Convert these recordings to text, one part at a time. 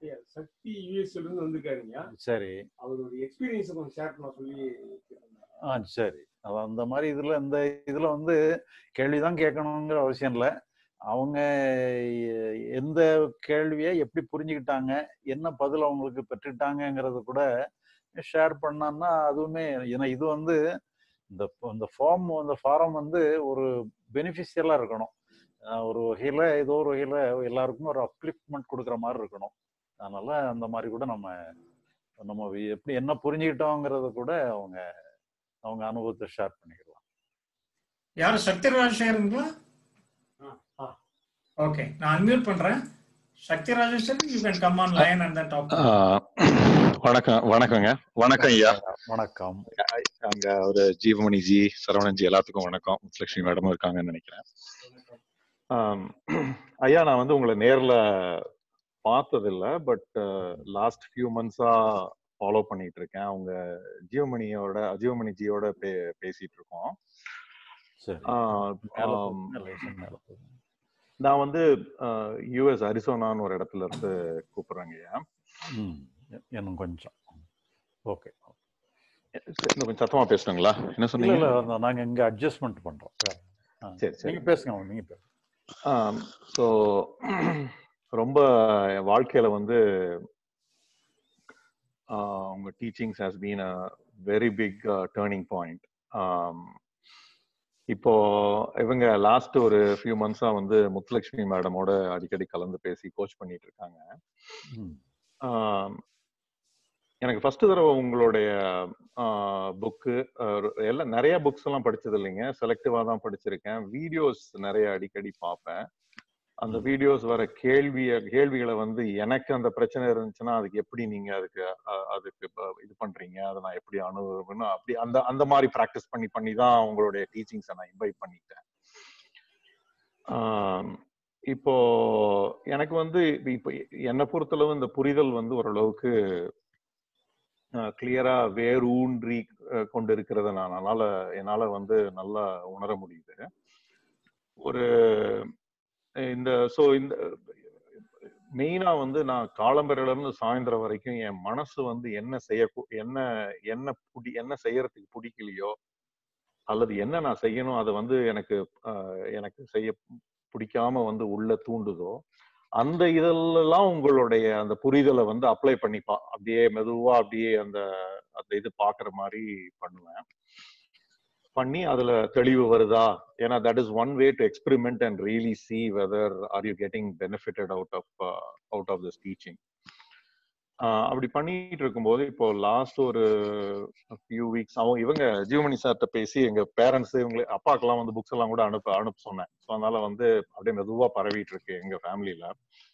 ஐயா, சக்தி யூஎஸ்ல இருந்து வந்திருக்காருங்க சரி அவருடைய எக்ஸ்பீரியன்ஸ் கொஞ்சம் ஷேர் பண்ண சொல்லி கேட்டிருந்தாங்க. ஆ சரி அது அந்த மாதிரி இதுல இந்த இதுல வந்து கேள்விதான் கேட்கணுங்கிற அவசியம் இல்லை அவங்க எ- எந்த கேள்வியை எப்படி புரிஞ்சுக்கிட்டாங்க என்ன பதில் அவங்களுக்கு பெற்றுட்டாங்கங்கிறது கூட ஷேர் பண்ணான்னா அதுவுமே ஏன்னா இது வந்து இந்த இந்த ஃபார்ம் இந்த ஃபாரம் வந்து ஒரு பெனிஃபிஷியலா இருக்கணும் அஹ் ஒரு வகையில ஏதோ ஒரு வகையில எல்லாருக்கும் ஒரு அப்லிஃப்ட்மெண்ட் கொடுக்குற மாதிரி இருக்கணும் அதனால அந்த மாதிரி கூட நம்ம நம்ம எப்படி என்ன புரிஞ்சுக்கிட்டோங்கிறத கூட அவங்க அவங்க அனுபவத்தை ஷேர் பண்ணிக்கலாம் யாரு சக்தி ராஜசேகருங்களா ஆ, ஆ. ஓகே நான் அன்மியூட் பண்றேன் Sakthi Rajeswaran you can come online and then talk ah வணக்கம் வணக்கங்க வணக்கம் ஐயா வணக்கம் அங்க ஒரு ஜீவமணி ஜி சரவணன் ஜி எல்லாத்துக்கும் வணக்கம் முத்துலட்சுமி மேடமும் இருக்காங்கன்னு நினைக்கிறேன் ஆம், ஐயா நான் வந்து உங்களை நேர்ல பார்த்ததில்ல பட் லாஸ்ட் ஃபியூ மந்த்ஸா ஃபாலோ பண்ணிட்டு இருக்கேன் அவங்க ஜீவமணியோட ஜீவமணி ஜியோட பே பேசிட்டு இருக்கோம் சரி ஆஹ், மேல ஆம், போகுங்க, லேசா மேல போகுங்க. நான் வந்து யூஎஸ் அரிசோனான்னு ஒரு இடத்துல இருந்து கூப்பிடுறேங்க ஐயா ம் இன்னும் கொஞ்சம் ஓகே இன்னும் கொஞ்சம் சத்தமா பேசணுங்களா என்ன இல்ல சொன்னீங்க இல்ல அந்த நாங்க இங்க அட்ஜஸ்ட்மெண்ட் பண்றோம் ஆ, சரி சரி நீங்க பேசுங்க நீங்க பேசுங்க ஸோ ரொம்ப என் வாழ்க்கையில வந்து ஆஹ் உங்க teachings has been a very big turning point இப்போ இவங்க லாஸ்ட் ஒரு ஃபியூ மந்த்ஸா வந்து முத்துலட்சுமி மேடமோட அடிக்கடி கலந்து பேசி கோச் பண்ணிட்டு இருக்காங்க ம், ஆஹ் எனக்கு ஃபர்ஸ்ட் தடவை உங்களுடைய புக்கு எல்லாம் நிறைய புக்ஸ் எல்லாம் படிச்சது இல்லைங்க செலக்டிவா தான் படிச்சிருக்கேன் வீடியோஸ் நிறைய அடிக்கடி பார்ப்பேன் அந்த வீடியோஸ் வர கேள்விய கேள்விகளை வந்து எனக்கு அந்த பிரச்சனை இருந்துச்சுன்னா அதுக்கு எப்படி நீங்க அதுக்கு அஹ், அதுக்கு ப- இது பண்றீங்க அதை நான் எப்படி அணுகுவேன்னு அப்படி அந்த அந்த மாதிரி ப்ராக்டிஸ் பண்ணி பண்ணி தான் உங்களுடைய டீச்சிங்ஸை நான் இன்வைட் பண்ணிட்டேன் ஆம், இப்போ எனக்கு வந்து இப்ப- இப்போ என்னை பொறுத்தளவு இந்த புரிதல் வந்து ஓரளவுக்கு கிளியரா வேரூன்றி அஹ், கொண்டு இருக்கிறத நான் அதனால என்னால வந்து நல்லா உணர முடியுது ஒரு இந்த சோ இந்த மெயினா வந்து நான் காலம்பரையில இருந்து சாயந்தரம் வரைக்கும் என் மனசு வந்து என்ன செய்ய என்ன என்ன புடி என்ன செய்யறதுக்கு பிடிக்கலையோ அல்லது என்ன நான் செய்யணும் அதை வந்து எனக்கு ஆஹ், எனக்கு செய்ய பிடிக்காம வந்து உள்ள தூண்டுதோ அந்த இதெல்லாம் உங்களுடைய அந்த புரிதலை வந்து அப்ளை பண்ணிப்பா அப்படியே மெதுவா அப்படியே அந்த அந்த இது பாக்குற மாதிரி பண்ணுவேன் பண்ணி அதுல தெளிவு வருதா ஏன்னா that is one way to experiment and really see whether are you getting benefited out of out of this teaching அப்படி பண்ணிட்டு இருக்கும்போது இப்போ லாஸ்ட் ஒரு ஃபியூ வீக்ஸ் அவங்க இவங்க ஜீவமணி சார்கிட்ட பேசி எங்க பேரண்ட்ஸ் இவங்க அப்பாக்கெல்லாம் வந்து புக்ஸ் எல்லாம் கூட அனுப்ப அனுப்ப சொன்னேன் ஸோ அதனால வந்து அப்படியே மெதுவா பரவிட்டு இருக்கு எங்க ஃபேமிலியில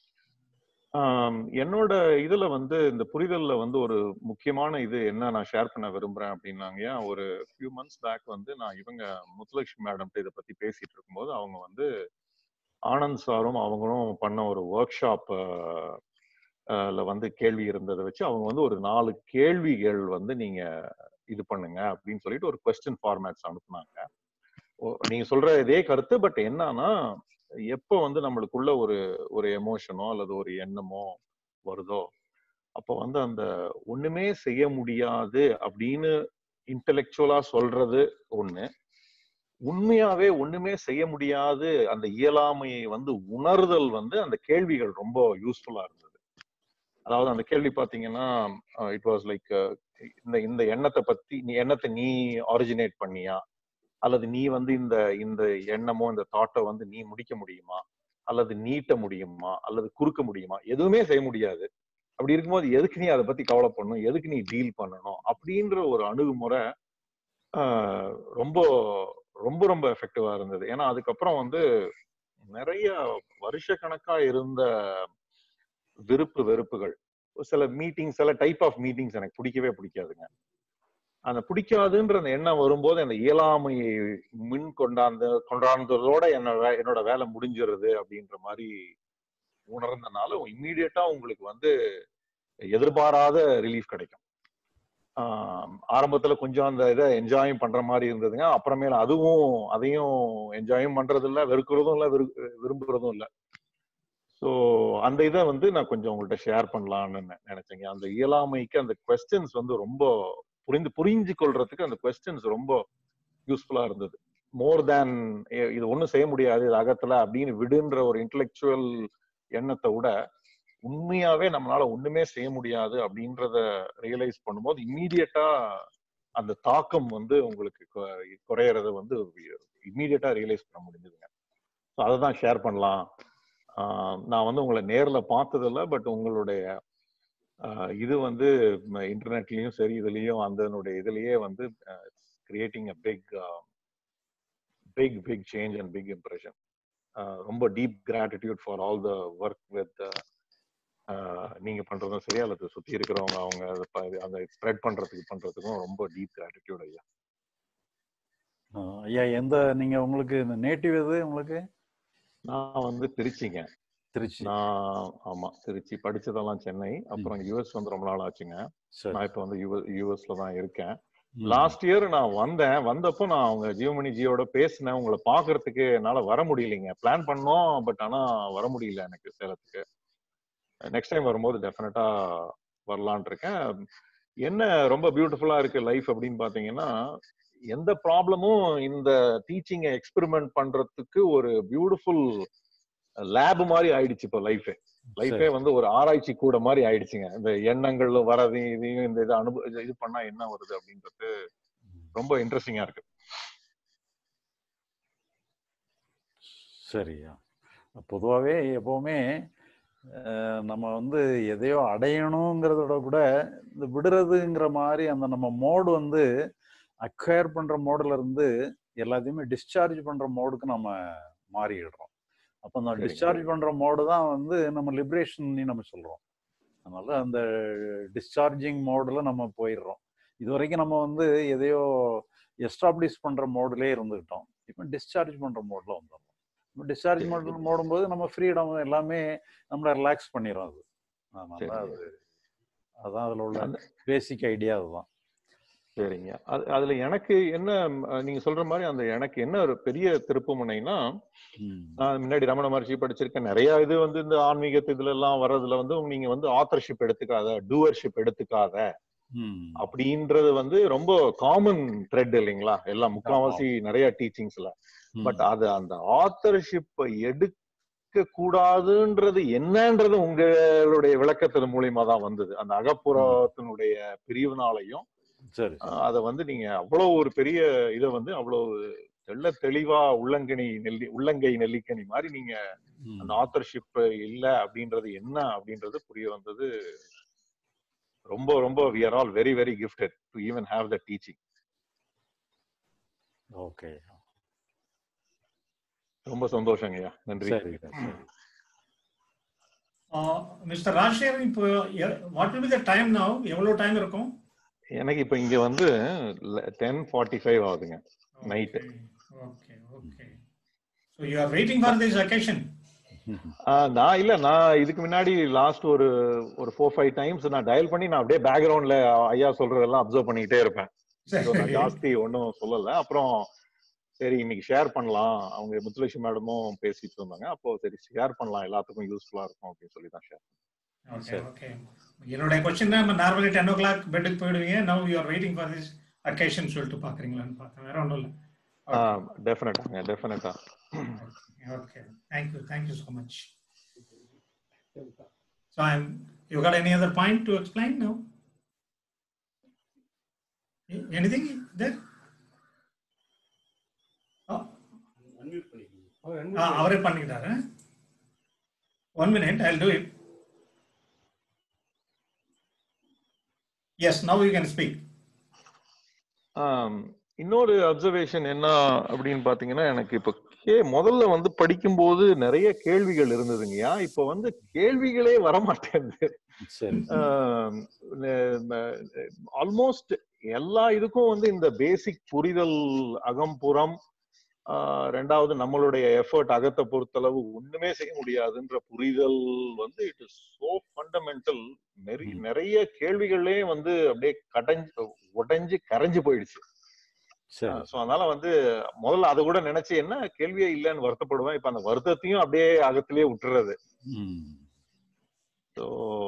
என்னோட இதுல வந்து இந்த புரிதல்ல வந்து ஒரு முக்கியமான இது என்ன நான் ஷேர் பண்ண விரும்புறேன் அப்படின்னாங்க ஒரு ஃபியூ மந்த்ஸ் பேக் வந்து நான் இவங்க முத்துலட்சுமி மேடம் இதை பத்தி பேசிட்டு இருக்கும்போது அவங்க வந்து ஆனந்த் சாரும் அவங்களும் பண்ண ஒரு ஒர்க் ஷாப் வந்து கேள்வி இருந்ததை வச்சு அவங்க வந்து ஒரு நாலு கேள்விகள் வந்து நீங்க இது பண்ணுங்க அப்படின்னு சொல்லிட்டு ஒரு கொஸ்டின் ஃபார்மேட்ஸ் அனுப்புனாங்க ஓ- நீங்க சொல்ற இதே கருத்து பட் என்னன்னா எப்போ வந்து நம்மளுக்குள்ள ஒரு ஒரு எமோஷனோ அல்லது ஒரு எண்ணமோ வருதோ அப்போ வந்து அந்த ஒண்ணுமே செய்ய முடியாது அப்படின்னு இன்டெலெக்சுவலா சொல்றது ஒண்ணு உண்மையாவே ஒண்ணுமே செய்ய முடியாது அந்த இயலாமையை வந்து உணர்தல் வந்து அந்த கேள்விகள் ரொம்ப யூஸ்ஃபுல்லா இருந்தது அதாவது அந்த கேள்வி பாத்தீங்கன்னா இட் வாஸ் லைக் இந்த இந்த எண்ணத்தை பத்தி நீ எண்ணத்தை நீ ஆரிஜினேட் பண்ணியா அல்லது நீ வந்து இந்த இந்த எண்ணமோ இந்த தாட்டை வந்து நீ முடிக்க முடியுமா அல்லது நீட்ட முடியுமா அல்லது குறுக்க முடியுமா எதுவுமே செய்ய முடியாது அப்படி இருக்கும்போது எதுக்கு நீ அதை பத்தி கவலைப்படணும் எதுக்கு நீ டீல் பண்ணணும் அப்படின்ற ஒரு அணுகுமுறை ஆஹ், ரொம்ப ரொம்ப ரொம்ப எஃபெக்டிவா இருந்தது ஏன்னா அதுக்கப்புறம் வந்து நிறைய வருஷ கணக்கா இருந்த விருப்பு வெறுப்புகள் சில மீட்டிங் சில டைப் ஆஃப் மீட்டிங்ஸ் எனக்கு பிடிக்கவே பிடிக்காதுங்க அந்த பிடிக்காதுன்ற அந்த எண்ணம் வரும்போது அந்த இயலாமையை மின் கொண்டாந்து கொண்டாந்ததோட என்னோட என்னோட வேலை முடிஞ்சிருது அப்படின்ற மாதிரி உணர்ந்தனால இம்மீடியட்டா உங்களுக்கு வந்து எதிர்பாராத ரிலீஃப் கிடைக்கும் ஆஹ் ஆரம்பத்துல கொஞ்சம் அந்த இதை என்ஜாயும் பண்ற மாதிரி இருந்ததுங்க அப்புறமேல அதுவும் அதையும் என்ஜாயும் பண்றது இல்ல வெறுக்கிறதும் இல்ல விரு- விரும்புறதும் இல்ல ஸோ அந்த இதை வந்து நான் கொஞ்சம் உங்கள்கிட்ட ஷேர் பண்ணலாம்னு நெ- நினைச்சேங்க அந்த இயலாமைக்கு அந்த கொஸ்டின்ஸ் வந்து ரொம்ப புரிந்து புரிஞ்சு கொள்றதுக்கு அந்த கொஸ்டின்ஸ் ரொம்ப யூஸ்ஃபுல்லா இருந்தது மோர் தேன் இது ஒண்ணும் செய்ய முடியாது இது அகத்துல அப்படின்னு விடுன்ற ஒரு இன்டெலெக்சுவல் எண்ணத்தை விட உண்மையாவே நம்மளால ஒண்ணுமே செய்ய முடியாது அப்படின்றத ரியலைஸ் பண்ணும்போது இம்மீடியட்டா அந்த தாக்கம் வந்து உங்களுக்கு கொ- குறையறத வந்து இம்மீடியட்டா ரியலைஸ் பண்ண முடிஞ்சதுங்க ஸோ அதை தான் ஷேர் பண்ணலாம் ஆஹ் நான் வந்து உங்களை நேர்ல பார்த்ததில்ல பட் உங்களுடைய ஆஹ் இது வந்து இன்டர்நெட்லயும் சரி இதுலயும் அந்த இதுலயே வந்து creating a big big big change and big impression ரொம்ப deep gratitude for all the work with நீங்க பண்றதும் சரி அல்லது சுத்தி இருக்கிறவங்க அவங்க அதை ப- அந்த ஸ்ப்ரெட் பண்றதுக்கு பண்றதுக்கும் ரொம்ப டீப் கிராட்டிடியூட் ஐயா ஆஹ் ஐயா எந்த நீங்க உங்களுக்கு நேட்டிவ் எது உங்களுக்கு நான் வந்து திருச்சிங்க திருச்சி நான் ஆமா திருச்சி படிச்சதெல்லாம் சென்னை அப்புறம் யுஎஸ் வந்து ரொம்ப நாள் ஆச்சுங்க சரி நான் இப்ப வந்து யூஎஸ்ல தான் இருக்கேன் ம். லாஸ்ட் இயர் நான் வந்தேன் வந்தப்போ நான் அவங்க ஜியோமணி ஜியோட பேசினேன் உங்களை பாக்குறதுக்கு என்னால வர முடியலைங்க பிளான் பண்ணோம் பட் ஆனா வர முடியல எனக்கு சேலத்துக்கு நெக்ஸ்ட் டைம் வரும்போது டெஃபினட்டா வரலான் இருக்கேன் என்ன ரொம்ப பியூட்டிஃபுல்லா இருக்கு லைஃப் அப்படின்னு பாத்தீங்கன்னா எந்த ப்ராப்ளமும் இந்த டீச்சிங்கை எக்ஸ்பெரிமெண்ட் பண்றதுக்கு ஒரு பியூட்டிஃபுல் லேப் மாதிரி ஆயிடுச்சு இப்போ லைஃபே லைஃபே சரி. வந்து ஒரு ஆராய்ச்சி கூட மாதிரி ஆயிடுச்சுங்க இந்த எண்ணங்கள் வரது இதையும் இந்த இது அனுபவ இது- இது பண்ணா என்ன வருது அப்படின்றது ரொம்ப இன்ட்ரெஸ்டிங்கா இருக்கு சரியா பொதுவாகவே எப்பவுமே அஹ், நம்ம வந்து எதையோ அடையணுங்கிறதோட கூட இந்த விடுறதுங்கிற மாதிரி அந்த நம்ம மோடு வந்து அக்வயர் பண்ற மோடுல இருந்து எல்லாத்தையுமே டிஸ்சார்ஜ் பண்ற மோடுக்கு நம்ம மாறிடுறோம் அப்போ அந்த சரிங்க. டிஸ்சார்ஜ் பண்ற மோடு தான் வந்து நம்ம லிபரேஷன் நம்ம சொல்றோம் அதனால அந்த டிஸ்சார்ஜிங் மோடுல நம்ம போயிடுறோம் இது வரைக்கும் நம்ம வந்து எதையோ எஸ்டாப்ளிஷ் பண்ற மோடுலயே இருந்துக்கிட்டோம் இப்போ டிஸ்சார்ஜ் பண்ற மோட்ல வந்துடும் டிஸ்சார்ஜ் சரி. மோட் மோடும்போது நம்ம ஃப்ரீடம் எல்லாமே நம்மள ரிலாக்ஸ் பண்ணிடும் அது அதனால சரிங்க. அது அதான் அதுல உள்ள அந்த- பேசிக் ஐடியா அதுதான் சரிங்க அது அதுல எனக்கு என்ன அஹ், நீங்க சொல்ற மாதிரி அந்த எனக்கு என்ன ஒரு பெரிய திருப்புமுனைனா ம். நான் முன்னாடி ரமண மகர்ஷி படிச்சிருக்கேன் நிறைய இது வந்து இந்த ஆன்மீகத்து இதுல எல்லாம் வர்றதுல வந்து நீங்க வந்து ஆத்தர்ஷிப் எடுத்துக்காத டூவர்ஷிப் எடுத்துக்காத ம். அப்படின்றது வந்து ரொம்ப காமன் த்ரெட் இல்லைங்களா எல்லாம் முக்காவாசி நிறைய டீச்சிங்ஸ்ல ம். பட் அது அந்த ஆத்தர்ஷிப்பை எடுக்க கூடாதுன்றது என்னன்றது உங்களுடைய விளக்கத்தின் மூலியமா தான் வந்தது அந்த அகப்புறத்தினுடைய பிரிவுனாலையும் சரி அஹ், அதை வந்து நீங்க அவ்வளவு ஒரு பெரிய இதை வந்து அவ்வளவு தெள்ள தெளிவா உள்ளங்கனி நெல்லி உள்ளங்கை நெல்லிக்கனி மாதிரி நீங்க ம். அந்த ஆத்தர்ஷிப் இல்ல அப்படின்றது என்ன அப்படின்றது புரிய வந்தது ரொம்ப ரொம்ப we are all very very gifted to even have the teaching okay ரொம்ப சந்தோஷங்கய்யா நன்றி சரி சரி மிஸ்டர் ராஜசேகரன் இப்போ what will be the time now எவ்வளவு டைம் இருக்கும் எனக்கு இப்ப இங்க வந்து டென் ஃபார்ட்டி ஃபைவ் ஆகுதுங்க Night. Okay okay so you are waiting for this occasion ah நான் இல்ல நான் இதுக்கு முன்னாடி லாஸ்ட் ஒரு ஒரு ஃபோர் ஃபைவ் டைம்ஸ் நான் டயல் பண்ணி நான் அப்படியே பேக்ரவுண்ட்ல ஐயா சொல்றதெல்லாம் அப்சர்வ் பண்ணிக்கிட்டே இருப்பேன் So, நான் ஜாஸ்தி ஒன்றும் சொல்லல அப்புறம் சரி இன்னைக்கு ஷேர் பண்ணலாம் அவங்க முத்துலட்சுமி மேடமும் பேசிட்டு இருந்தாங்க அப்போ சரி ஷேர் பண்ணலாம் எல்லாத்துக்கும் யூஸ்ஃபுல்லா இருக்கும் அப்படின்னு சொல்லி தான் ஷேர் ஓகே ஓகே என்னுடைய கொஸ்டின் தான் நார்மலி டென் ஓ கிளாக் பெட்டுக்கு போயிடுவீங்க now you are waiting for this occasion சொல்லிட்டு பாக்குறீங்களான்னு பார்த்தேன் வேற ஒன்றும் இல்லை டெஃபினட்டாங்க டெஃபினட்டா okay thank you thank you so much so I'm you got any other point to explain now anything there unmute பண்ணிக்கோங்க அவர் ஆ, unmute அவரே பண்ணிக்கிட்டாரு one minute I do it yes now you can speak ஆம், இன்னொரு அப்சர்வேஷன் என்ன அப்படின்னு பாத்தீங்கன்னா எனக்கு இப்ப கே முதல்ல வந்து படிக்கும்போது நிறைய கேள்விகள் இருந்ததுங்கய்யா இப்ப வந்து கேள்விகளே வரமாட்டேங்குது சரி ஆல்மோஸ்ட் எல்லா இதுக்கும் வந்து இந்த பேசிக் புரிதல் அகம்புறம் ஆஹ் ரெண்டாவது நம்மளுடைய எஃபர்ட் அகத்தை பொறுத்தளவு ஒண்ணுமே செய்ய முடியாதுன்ற புரிதல் வந்து இட் இஸ் சோ ஃபண்டமெண்டல் நிறைய ம். நிறைய கேள்விகளே வந்து அப்படியே கடைஞ்சு உடைஞ்சு கரைஞ்சு போயிடுச்சு சரி ஸோ அதனால வந்து முதல்ல அதை கூட நினைச்சு என்ன கேள்வியே இல்லைன்னு வருத்தப்படுவேன் இப்ப அந்த வருத்தத்தையும் அப்படியே அகத்திலேயே விட்டுறது ம். ஸோ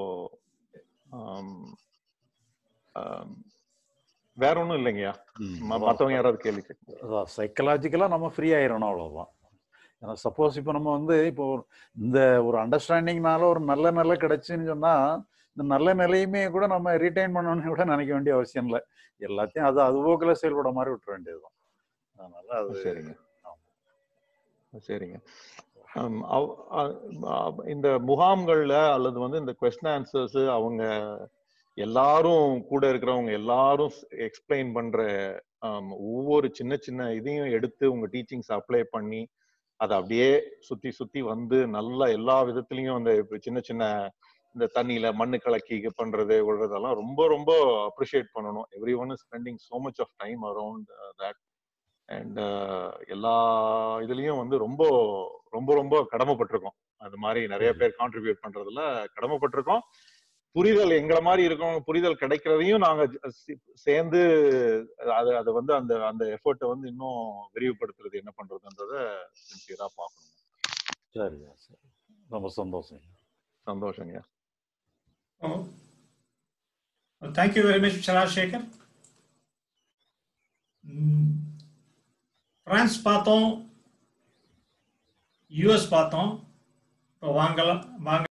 வேற ஒண்ணும் இல்லைங்கய்யா ம். ம- மத்தவங்க யாராவது கேள்வி கேட்க அதான் சைக்கலாஜிக்கலாக நம்ம ஃப்ரீ ஆயிடணும் அவ்வளோதான் ஏன்னா சப்போஸ் இப்போ நம்ம வந்து இப்போ ஒரு- இந்த ஒரு அண்டர்ஸ்டாண்டிங்னால ஒரு நல்ல நிலை கிடைச்சுன்னு சொன்னா இந்த நல்ல நிலையுமே கூட நம்ம ரீட்டைன் பண்ணணும்னு கூட நினைக்க வேண்டிய அவசியம் இல்லை எல்லாத்தையும் அது அது போக்கில் செயல்பட மாதிரி விட்டுற வேண்டியதுதான் அதனால அது சரிங்க சரிங்க ஹம், அவ்- அ- அ- இந்த முகாம்கள்ல அல்லது வந்து இந்த கொஸ்டின் ஆன்சர்ஸ் அவங்க எல்லாரும் கூட இருக்கிறவங்க எல்லாரும் எக்ஸ்பிளைன் பண்ற ஹம், ஒவ்வொரு சின்ன சின்ன இதையும் எடுத்து உங்க டீச்சிங்ஸ் அப்ளை பண்ணி அதை அப்படியே சுத்தி சுத்தி வந்து நல்லா எல்லா விதத்துலயும் அந்த இப்ப சின்ன சின்ன இந்த தண்ணியில மண்ணு கலக்கி இது பண்றது விடுறதெல்லாம் ரொம்ப ரொம்ப அப்ரிஷியேட் பண்ணணும் everyone is spending so much of time around that and எல்லா இதுலயும் வந்து ரொம்ப ரொம்ப ரொம்ப கடமைப்பட்டிருக்கோம் அது மாதிரி நிறைய பேர் கான்ட்ரிபியூட் பண்றதுல கடமைப்பட்டிருக்கோம் புரிதல் எங்களை மாதிரி இருக்கவங்க புரிதல் கிடைக்கிறதையும் நாங்க ஜ- சி- சேர்ந்து அது அது வந்து அந்த அந்த எஃபர்ட்டை வந்து இன்னும் விரிவுபடுத்துறது என்ன பண்றதுன்றத சின்சியரா பார்க்கணும் சரி சரி ரொம்ப சந்தோஷம் சந்தோஷங்க Oh. Well, thank you very much, Chandrasekhar. ம், பிரான்ஸ் பார்த்தோம் யூஎஸ் பார்த்தோம் இப்போ வாங்கலாம் வாங்க